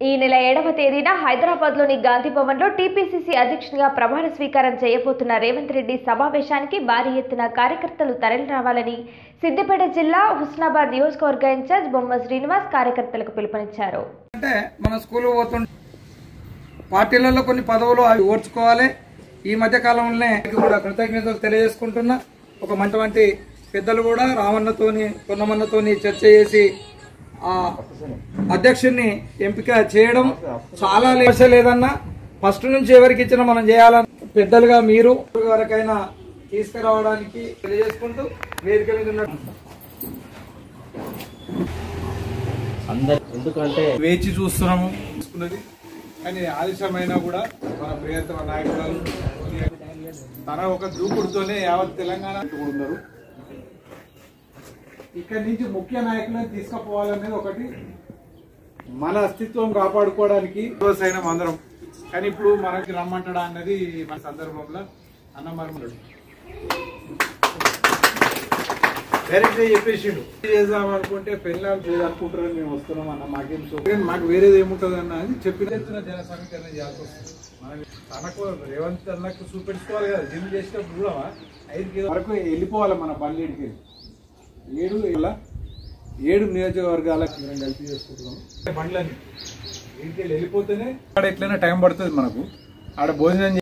ఈ నెల ఏడవ తేదీన హైదరాబాద్లోని గాంధీ భవన్లో టీపీసీసీ అధ్యక్షునిగా ప్రమాణ స్వీకారం చేయబోతున్న రేవంత్ రెడ్డి సమావేశానికి భారీ ఎత్తున కార్యకర్తలు తరలిరావాలని సిద్దిపేట జిల్లా హుస్నాబాద్ నియోజకవర్గ ఇన్ఛార్జ్ బొమ్మ శ్రీనివాస్ కార్యకర్తలకు పిలుపునిచ్చారు అంటే మన స్కూల్ పోతుంటే పార్టీలలో కొన్ని పదవులు అవి ఓర్చుకోవాలి ఈ మధ్య కాలంలోనే కూడా కృతజ్ఞతలు తెలియజేసుకుంటున్నా ఒక మంచి మంచి పెద్దలు కూడా రామన్నతోని పొన్నమన్నతోని చర్చ చేసి ఆ అధ్యక్షుడిని ఎంపిక చేయడం చాలా లేస లేదన్నా ఫస్ట్ నుంచి ఎవరికి ఇచ్చినా మనం చేయాలని పెద్దలుగా మీరు వరకైనా తీసుకురావడానికి తెలియజేసుకుంటూ వేదిక మీద ఉన్న అందరు ఎందుకంటే వేచి చూస్తున్నాము చూసుకున్నది కానీ ఆలస్యమైనా కూడా మన ప్రియతమ నాయకురాలు తన ఒక దూకుడుతోనే యావత్ తెలంగాణ కూడా ఉన్నారు ఇక్కడి నుంచి ముఖ్య నాయకులను తీసుకుపోవాలనేది ఒకటి మన అస్తిత్వం కాపాడుకోవడానికి అయిన అందరం కానీ ఇప్పుడు మనకి రమ్మంటడా అన్నది మన సందర్భంలో అన్న మరమడు డైరెక్ట్ చెప్పేసిండు చేద్దాం అనుకుంటే పెళ్ళాలు చేయాలనుకుంటారని మేము వస్తున్నాం అన్న మాకేం సో కానీ మాకు వేరేది ఏముంటది అన్న అని చెప్పిన ఎత్తున జన సమీకరణ చేయాల్సి వస్తుంది మనం తనకు రేవంత్ అన్నకు చూపెట్టుకోవాలి కదా జిమ్ చేసేటప్పుడు కూడా ఐదు కిలో వరకు వెళ్ళిపోవాలి మన బండ్లేడికి ఏడు ఇలా ఏడు నియోజకవర్గాలకు మనం కలిపి చేసుకుంటున్నాం బండ్లని ఇంటికి వెళ్ళి వెళ్ళిపోతేనే ఆడ ఎట్లయినా టైం పడుతుంది మనకు ఆడ భోజనం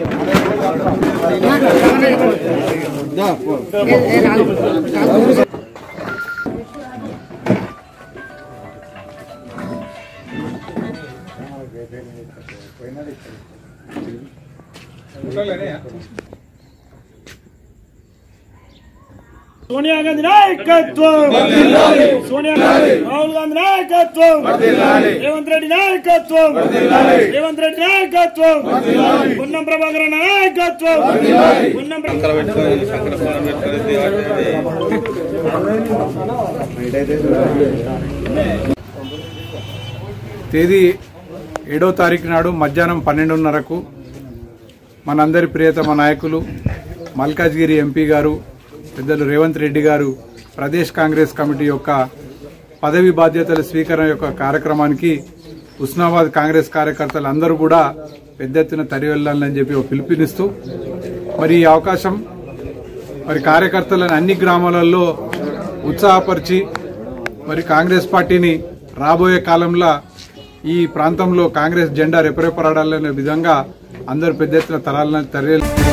సోనియా గాంధీ నాయకత్వం సోనియా రాహుల్ గాంధీ నాయకత్వం రేవంత్ రెడ్డి నాయకత్వం రేవంత్ రెడ్డి నాయకత్వం పున్నం ప్రభాకర్ నాయకత్వం పున్నం తేదీ ఏడో తారీఖు నాడు మధ్యాహ్నం పన్నెండున్నరకు మనందరి ప్రియతమ నాయకులు మల్కాజ్గిరి ఎంపీ గారు పెద్దలు రేవంత్ రెడ్డి గారు ప్రదేశ్ కాంగ్రెస్ కమిటీ యొక్క పదవి బాధ్యతల స్వీకరణ యొక్క కార్యక్రమానికి ఉస్నాబాద్ కాంగ్రెస్ కార్యకర్తలు అందరూ కూడా పెద్ద ఎత్తున తరి వెళ్ళాలని చెప్పి ఒక పిలుపునిస్తూ మరి ఈ అవకాశం మరి కార్యకర్తలను అన్ని గ్రామాలలో ఉత్సాహపరిచి మరి కాంగ్రెస్ పార్టీని రాబోయే కాలంలో ఈ ప్రాంతంలో కాంగ్రెస్ జెండా రెపరెపరాడాలనే విధంగా అందరూ పెద్ద ఎత్తున తరాలను తరలి